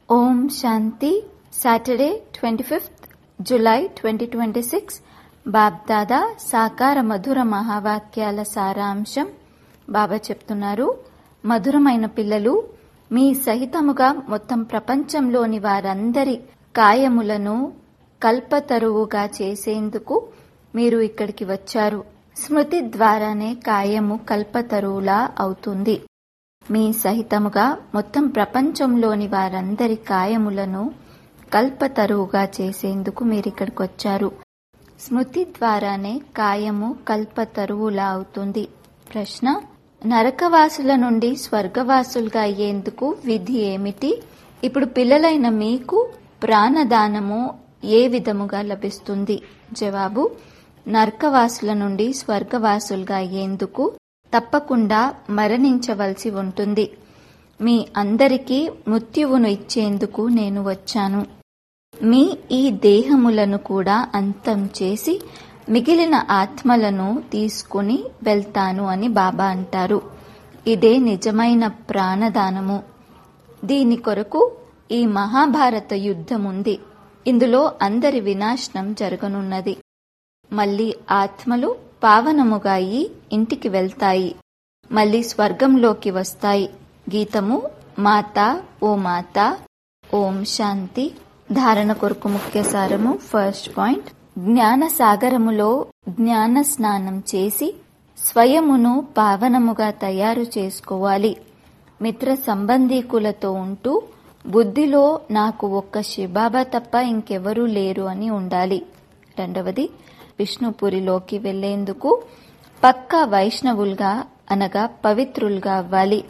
ఓం శాంతి Saturday twenty fifth July twenty twenty six BapDada సాకార మధుర మహావాక్యాల సారాంశం బాబా చెప్తున్నారు మధురమైన పిల్లలు మీ సహితముగా మొత్తం ప్రపంచంలోని వారందరి కాయములను కల్పతరువుగా చేసేందుకు మీరు ఇక్కడికి వచ్చారు స్మృతి ద్వారానే కాయము కల్పతరువులా అవుతుంది మీ సహితముగా మొత్తం ప్రపంచంలోని వారందరి కాయములను కల్పతరువుగా చేసేందుకు మీరిక్కడికి వచ్చారు స్మృతి ద్వారానే కాయము కల్పతరువులా అవుతుంది ప్రశ్న నరకవాసుల నుండి స్వర్గవాసులుగా అయ్యేందుకు విధి ఏమిటి ఇప్పుడు పిల్లలైన మీకు ప్రాణదానము ఏ విధముగా లభిస్తుంది జవాబు నరకవాసుల నుండి స్వర్గవాసులుగా అయ్యేందుకు తప్పకుండా మరణించవలసి ఉంటుంది మీ అందరికీ మృత్యువును ఇచ్చేందుకు నేను వచ్చాను మీ ఈ దేహములను కూడా అంతం చేసి మిగిలిన ఆత్మలను తీసుకుని వెళ్తాను అని బాబా అంటారు ఇదే నిజమైన ప్రాణదానము దీని కొరకు ఈ మహాభారత యుద్ధం ఉంది ఇందులో అందరి వినాశనం జరగనున్నది మళ్ళీ ఆత్మలు పావనముగా అయి ఇంటికి వెళ్తాయి మళ్ళీ స్వర్గంలోకి వస్తాయి గీతము మాత ఓ మాత ఓం శాంతి ధారణ కొరకు ముఖ్య సారము ఫస్ట్ పాయింట్ జ్ఞాన సాగరములో జ్ఞాన స్నానం చేసి స్వయమును పావనముగా తయారు చేసుకోవాలి మిత్ర సంబంధీకులతో ఉంటూ బుద్ధిలో నాకు ఒక్క శిబాబా తప్ప ఇంకెవరూ లేరు అని ఉండాలి రెండవది విష్ణుపురిలోకి వెళ్లేందుకు పక్కా వైష్ణవులుగా అనగా పవిత్రులుగా అవ్వాలి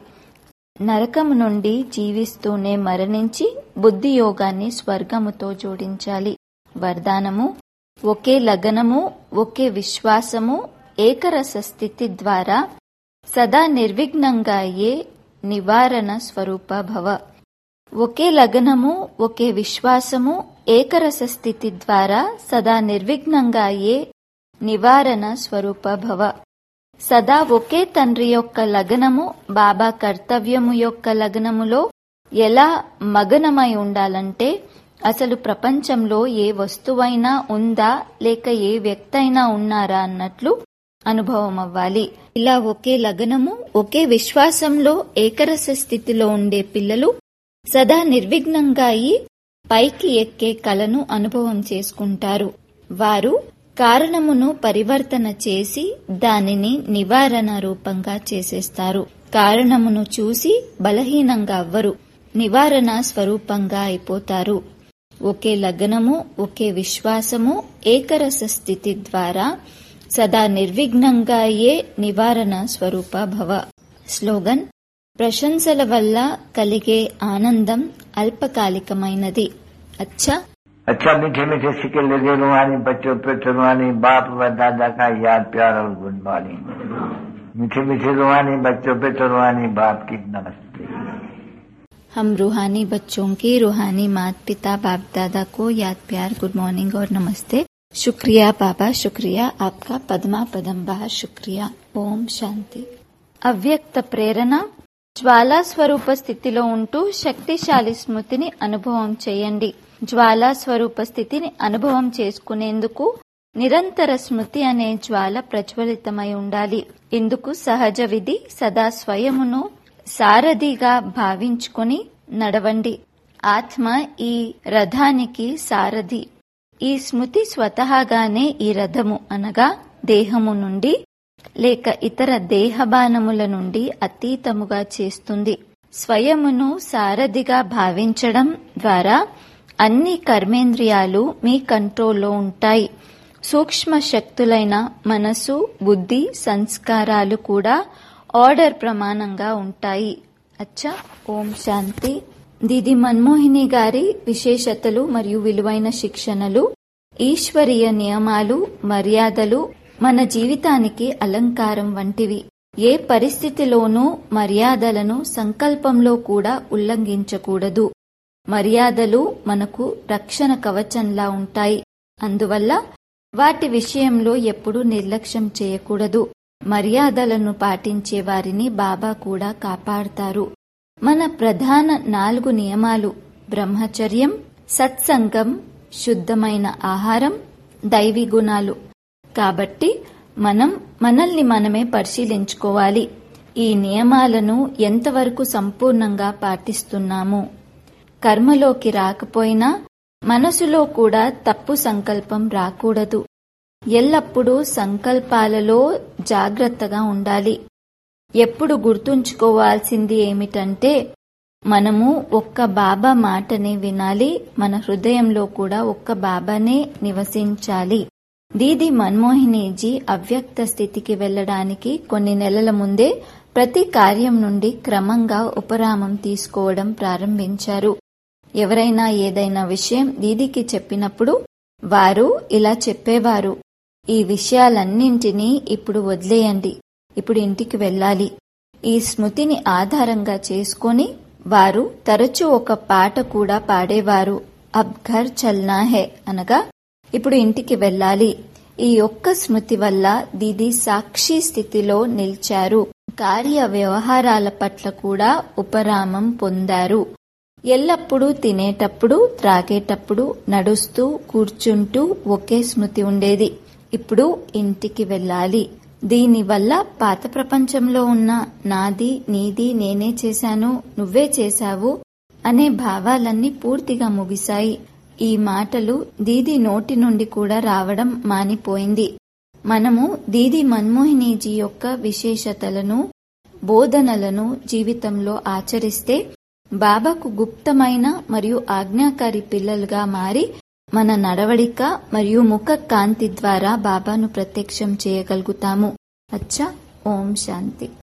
నరకము నుండి జీవిస్తూనే మరణించి బుద్ధి యోగాన్ని స్వర్గముతో జోడించాలి వరదానము ఒకే లగనము ఒకే విశ్వాసము ఏకరస స్థితి ద్వారా సదా నిర్విఘ్నంగా అయ్యే నివారణ స్వరూప భవ ఒకే లగనము ఒకే విశ్వాసము ఏకరస స్థితి ద్వారా సదా నిర్విఘ్నంగా అయ్యే నివారణ స్వరూప భవ సదా ఒకే తండ్రి యొక్క లగ్నము బాబా కర్తవ్యము యొక్క లగ్నములో ఎలా మగనమై ఉండాలంటే అసలు ప్రపంచంలో ఏ వస్తువైనా ఉందా లేక ఏ వ్యక్తి అయినా ఉన్నారా అన్నట్లు అనుభవం అవ్వాలి ఇలా ఒకే లగ్నము ఒకే విశ్వాసంలో ఏకరస స్థితిలో ఉండే పిల్లలు సదా నిర్విఘ్నంగా అయి పైకి ఎక్కే కలను అనుభవం చేసుకుంటారు వారు కారణమును పరివర్తన చేసి దానిని నివారణ రూపంగా చేసేస్తారు కారణమును చూసి బలహీనంగా అవ్వరు నివారణ స్వరూపంగా అయిపోతారు ఒకే లగ్నము ఒకే విశ్వాసము ఏకరస స్థితి ద్వారా సదా నిర్విఘ్నంగా అయ్యే నివారణ స్వరూప భవ స్లోగన్ ప్రశంసల వల్ల కలిగే ఆనందం అల్పకాలికమైనది అచ్చా अच्छा मीठे मीठे सिक्के लगे रूहानी बच्चों पे रूहानी बाप व दादा का याद प्यार और गुड मॉर्निंग मीठे मीठे रूहानी बच्चों पे रूहानी बाप की नमस्ते हम रूहानी बच्चों की रूहानी मात पिता बाप दादा को याद प्यार गुड मॉर्निंग और नमस्ते शुक्रिया बाबा शुक्रिया आपका पद्मा पदम्बा शुक्रिया ఓం శాంతి అవ్యక్త ప్రేరణ జ్వాలా స్వరూప స్థితిలో ఉంటూ శక్తిశాలి స్మృతిని అనుభవం చేయండి జ్వాలా స్వరూప స్థితిని అనుభవం చేసుకునేందుకు నిరంతర స్మృతి అనే జ్వాల ప్రజ్వలితమై ఉండాలి ఇందుకు సహజ విధి సదా స్వయమును సారథిగా భావించుకొని నడవండి ఆత్మ ఈ రథానికి సారథి ఈ స్మృతి స్వతహాగానే ఈ రథము అనగా దేహము నుండి లేక ఇతర దేహబానముల నుండి అతీతముగా చేస్తుంది స్వయమును సారథిగా భావించడం ద్వారా అన్ని కర్మేంద్రియాలు మీ కంట్రోల్లో ఉంటాయి సూక్ష్మ శక్తులైన మనసు బుద్ధి సంస్కారాలు కూడా ఆర్డర్ ప్రమాణంగా ఉంటాయి అచ్చా ఓం శాంతి దీది మన్మోహిని గారి విశేషతలు మరియు విలువైన శిక్షణలు ఈశ్వరీయ నియమాలు మర్యాదలు మన జీవితానికి అలంకారం వంటివి ఏ పరిస్థితిలోనూ మర్యాదలను సంకల్పంలో కూడా ఉల్లంఘించకూడదు మర్యాదలు మనకు రక్షణ కవచంలా ఉంటాయి అందువల్ల వాటి విషయంలో ఎప్పుడూ నిర్లక్ష్యం చేయకూడదు మర్యాదలను పాటించే వారిని బాబా కూడా కాపాడతారు మన ప్రధాన నాలుగు నియమాలు బ్రహ్మచర్యం సత్సంగం శుద్ధమైన ఆహారం దైవీ గుణాలు కాబట్టి మనం మనల్ని మనమే పరిశీలించుకోవాలి ఈ నియమాలను ఎంతవరకు సంపూర్ణంగా పాటిస్తున్నాము కర్మలోకి రాకపోయినా మనసులో కూడా తప్పు సంకల్పం రాకూడదు ఎల్లప్పుడూ సంకల్పాలలో జాగ్రత్తగా ఉండాలి ఎప్పుడు గుర్తుంచుకోవాల్సింది ఏమిటంటే మనము ఒక్క బాబా మాటనే వినాలి మన హృదయంలో కూడా ఒక్క బాబానే నివసించాలి దీది మన్మోహినీజీ అవ్యక్త స్థితికి వెళ్లడానికి కొన్ని నెలల ముందే ప్రతి కార్యం నుండి క్రమంగా ఉపరామం తీసుకోవడం ప్రారంభించారు ఎవరైనా ఏదైనా విషయం దీదికి చెప్పినప్పుడు వారు ఇలా చెప్పేవారు ఈ విషయాలన్నింటినీ ఇప్పుడు వదిలేయండి ఇప్పుడు ఇంటికి వెళ్ళాలి ఈ స్మృతిని ఆధారంగా చేసుకొని వారు తరచూ ఒక పాట కూడా పాడేవారు అబ్ ఘర్ చల్నా హే అనగా ఇప్పుడు ఇంటికి వెళ్ళాలి ఈ ఒక్క స్మృతి వల్ల దీది సాక్షి స్థితిలో నిలిచారు కార్య వ్యవహారాల పట్ల కూడా ఉపరామం పొందారు ఎల్లప్పుడూ తినేటప్పుడు త్రాగేటప్పుడు నడుస్తూ కూర్చుంటూ ఒకే స్మృతి ఉండేది ఇప్పుడు ఇంటికి వెళ్ళాలి దీనివల్ల పాత ప్రపంచంలో ఉన్న నాది నీది నేనే చేశాను నువ్వే చేశావు అనే భావాలన్నీ పూర్తిగా ముగిశాయి ఈ మాటలు దీది నోటి నుండి కూడా రావడం మానిపోయింది మనము దీది మన్మోహినీజీ యొక్క విశేషతలను బోధనలను జీవితంలో ఆచరిస్తే బాబాకు గుప్తమైన మరియు ఆజ్ఞాకారి పిల్లలుగా మారి మన నడవడిక మరియు ముఖ కాంతి ద్వారా బాబాను ప్రత్యక్షం చేయగలుగుతాము అచ్చా ఓం శాంతి